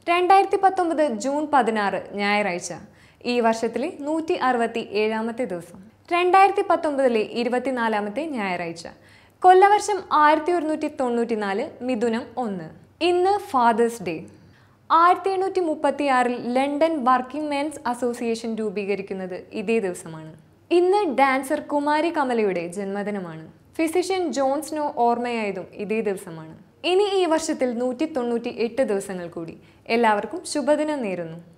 രണ്ടായിരത്തി പത്തൊമ്പത് ജൂൺ പതിനാറ് ഞായറാഴ്ച ഈ വർഷത്തിലെ നൂറ്റി അറുപത്തി ഏഴാമത്തെ ദിവസം രണ്ടായിരത്തി പത്തൊമ്പതിലെ ഇരുപത്തിനാലാമത്തെ ഞായറാഴ്ച കൊല്ലവർഷം ആയിരത്തി ഒരുന്നൂറ്റി തൊണ്ണൂറ്റിനാല് മിഥുനം ഒന്ന് ഇന്ന് ഫാദേഴ്സ് ഡേ ആയിരത്തി എണ്ണൂറ്റി മുപ്പത്തി ആറിൽ ലണ്ടൻ വർക്കിംഗ് മെൻസ് അസോസിയേഷൻ രൂപീകരിക്കുന്നത് ഇതേ ദിവസമാണ് ഇന്ന് ഡാൻസർ കുമാരി കമലയുടെ ജന്മദിനമാണ് ഫിസിഷ്യൻ ജോൺ സ്നോ ഓർമ്മയായതും ഇതേ ദിവസമാണ് ഇനി ഈ വർഷത്തിൽ നൂറ്റി തൊണ്ണൂറ്റി എട്ട് ദിവസങ്ങൾ കൂടി എല്ലാവർക്കും ശുഭദിനം നേരുന്നു